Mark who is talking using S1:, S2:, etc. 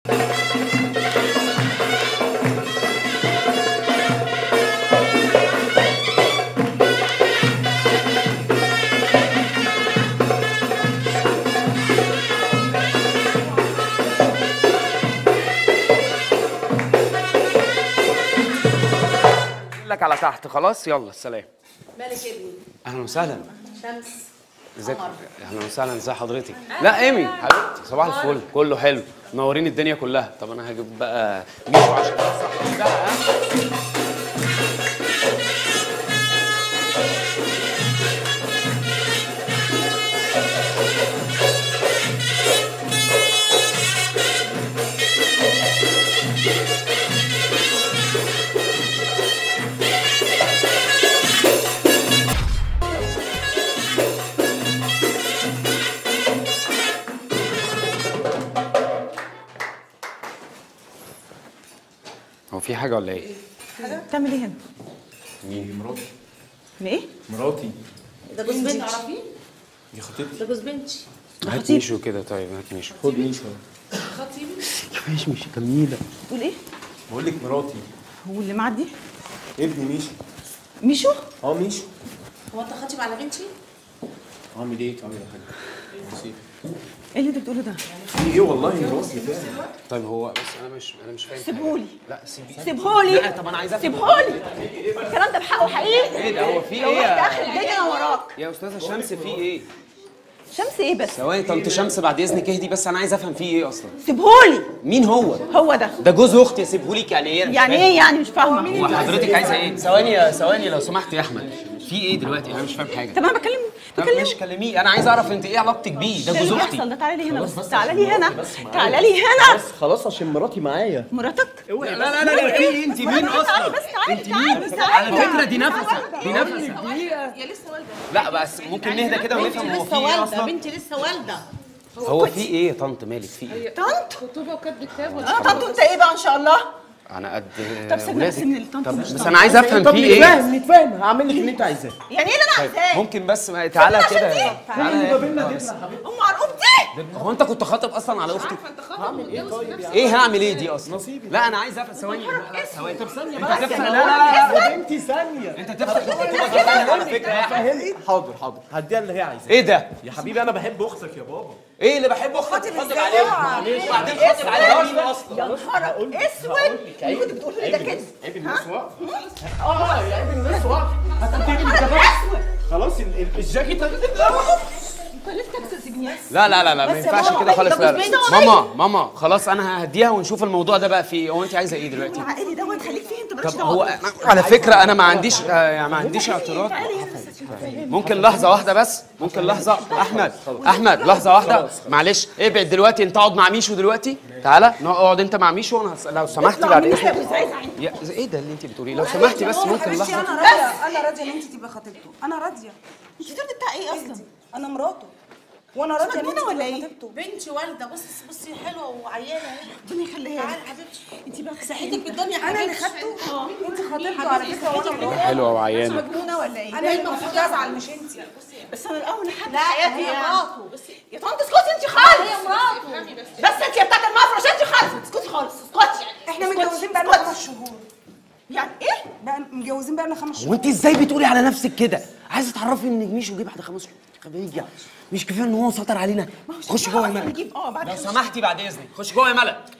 S1: لك على تحت خلاص يلا سلام
S2: مالك ابني
S1: اهلا وسهلا
S2: شمس
S1: ازيك
S2: قمر.
S1: اهلا وسهلا ازي حضرتك لا ايمي حبيبتي صباح الفل كله حلو منورين الدنيا كلها طب انا هجيب بقى ميشو عشان صح بقى ها؟ هو في حاجه ولا ايه
S3: بتعمل ايه هنا؟
S4: مين مراتي
S3: ايه؟
S4: مراتي
S2: ده جوز بنتي تعرفيه؟
S4: دي خطيبتي
S2: ده جوز بنتي
S1: هات ميشو كده طيب هات ميشو
S4: خد ميشو
S2: خطيبي
S1: ماشي مش جميله
S3: بتقول ايه؟
S4: بقول لك مراتي
S3: هو اللي معدي؟
S4: ابني ميشو
S3: ميشو؟
S4: اه ميشو
S2: هو انت خاطب على بنتي؟
S4: عامل ايه عامل ايه يا حاج نسيت.
S3: ايه اللي انت بتقوله ده؟
S4: في ايه والله مراتي فعلا
S1: طيب هو بس انا مش انا مش فاهم حاجة.
S3: سيبهولي
S1: لا سيبيه
S3: سيبهولي
S1: لا طب انا عايز افهم
S3: سيبهولي الكلام ده بحقه حقيقي
S1: ايه ده هو في
S3: لو
S1: ايه
S3: رحت
S1: يا-
S3: اخر الدنيا انا وراك
S1: يا استاذه شمس في ايه
S3: شمس ايه بس؟
S1: ثواني طنط شمس بعد اذنك اهدي بس انا عايز افهم في ايه اصلا
S3: سيبهولي
S1: مين هو
S3: هو ده
S1: ده جوز اختي اسيبهولك يعني ايه أنا مش
S3: يعني
S1: فاهم.
S3: ايه يعني مش فاهمه
S1: هو حضرتك عايزه ايه ثواني يا ثواني لو سمحت يا احمد في ايه دلوقتي انا مش فاهم حاجه
S3: طب انا بكلم
S1: طب
S3: بكلم
S1: ماشي كلميه انا عايز اعرف انت ايه علاقتك بيه ده
S3: ده
S1: جوز
S3: اللي
S1: اختي
S3: بيحصل ده تعالى لي هنا بس تعالى لي هنا تعالى لي هنا
S4: بس خلاص عشان مراتي معايا
S3: مراتك
S1: لا لا لا لا في ايه انت مين
S3: تعالى
S1: اصلا
S3: بس تعالى تعالى بس
S1: على
S3: تعالى
S1: فكره دي نفسه دي نفسه
S2: يا لسه والده
S1: لا بس ممكن نهدى كده ونفهم هو في
S2: لسه
S1: ايه
S2: والده
S1: اصلا
S2: بنتي لسه والده
S1: هو في ايه يا طنط مالك في ايه
S3: طنط
S2: خطوبه وكاتب كتاب
S3: اه طنط انت ايه بقى ان شاء الله
S1: انا قد
S3: طب سيبنا
S1: ولادك.
S3: بس من الطنط
S1: طب
S3: مش
S1: بس
S3: طنط.
S1: انا عايز افهم
S4: طب
S1: في ايه
S4: نتفاهم نتفاهم هعمل لك اللي انت عايزاه
S3: يعني ايه اللي انا
S1: طيب
S3: عايزاه
S1: ممكن بس ما- تعالى
S3: عشان
S1: كده
S3: دي.
S1: تعالى يا
S4: بينا
S1: أخي.
S4: جبنه يا حبيبي
S3: ام عرقوب دي
S1: هو انت كنت خاطب اصلا على اختي
S4: هعمل ايه طيب يا
S1: ايه هعمل ايه دي اصلا
S4: نصيبي.
S1: لا انا عايز افهم ثواني لا لا ثواني طب ثانيه
S4: بس
S1: انت تفهم
S4: يا
S1: لا لا لا لا
S4: يا بنتي ثانيه
S1: انت تفهم الخطوبه دي على فكره يا أحمد.
S4: فاهمني حاضر حاضر هديها اللي هي عايزاه
S1: ايه ده
S4: يا حبيبي انا بحب اختك يا بابا
S1: ايه اللي بحب اختك خاطب عليها وبعدين خاطب عليها مين اصلا
S3: يا نهار اسود كنت بتقول لي ده كده
S4: عيب الناس واقفه اه يا عيب الناس واقفه هتنتهي من كده خلاص ال- ال- الجاكيت
S1: لا لا لا لا ما
S3: بس يا
S1: ينفعش
S3: ماما،
S1: كده خالص
S3: ده
S1: لا
S3: جوز
S1: لا.
S3: بنتي.
S1: ماما ماما خلاص انا ههديها ونشوف الموضوع ده بقى فيه هو انت عايزه ايه دلوقتي
S3: العائلي دوت خليك فيه انت مالكش
S1: طب
S3: دعوه
S1: هو أنا- على فكره انا ما عنديش آه، يعني ما عنديش اعتراض
S3: تعالي هنا بس عشان تفهمني.
S1: ممكن لحظة واحدة بس ممكن لحظة أحمد أحمد لحظة واحدة معلش ابعد دلوقتي أنت اقعد مع ميشو دلوقتي تعالى اقعد أنت مع ميشو وأنا هس- لو سمحتي
S3: اطلع
S1: بعد
S3: من هنا يا
S1: إذنك
S3: ابو زعيز عندي
S1: يا إيه ده اللي أنت بتقوليه لو سمحتي بس ممكن
S5: حبيبتي
S1: لحظة
S5: انا راضيه انا راضيه ان انت تبقى خطيبته انا راضيه
S3: انت ترضي بتاع ايه اصلا؟
S5: انا مراته وانا راضيه ان انت
S3: مجنونة ولا
S5: تبقى
S3: ايه؟
S5: خطيبته
S2: بنتي والده بصي بصي حلوه وعيانه اهي
S3: ربنا يخليها
S2: تعالي
S3: لك
S2: حبيبتي
S3: انت بقى
S2: صحتك بالدنيا
S5: انا اللي
S2: حبيبتي
S5: خدته انت خطيبته على فكره وانا مراته
S1: حلوة وعيانة
S3: مجنونه ولا ايه؟
S5: انا المفروض ازعل مش انت
S3: بس انا الاول لحد
S2: لا
S3: حياتي
S2: هي
S3: يعني.
S2: مراته بصي
S3: يا طنط اسكتي انت خالص
S2: هي مراته
S3: بس انت يا بتاعت المفرش انت خالص اسكتي خالص اسكتي
S5: احنا
S3: اسكتي،
S5: متجوزين بقالنا
S3: اسكتي.
S5: خمس شهور
S3: يعني ايه؟
S5: بقى متجوزين بقالنا خمس شهور
S1: وأنت إزاي بتقولي على نفسك كده عايزة تعرفي إن ميشو جه بعد خمس شهور خبيجة مش كفاية إن هو سطر علينا خش جوه يا ملك
S3: نجيب اه بعد
S1: لو
S3: خمس
S1: سمحتي بعد إذنك خش جوه يا ملك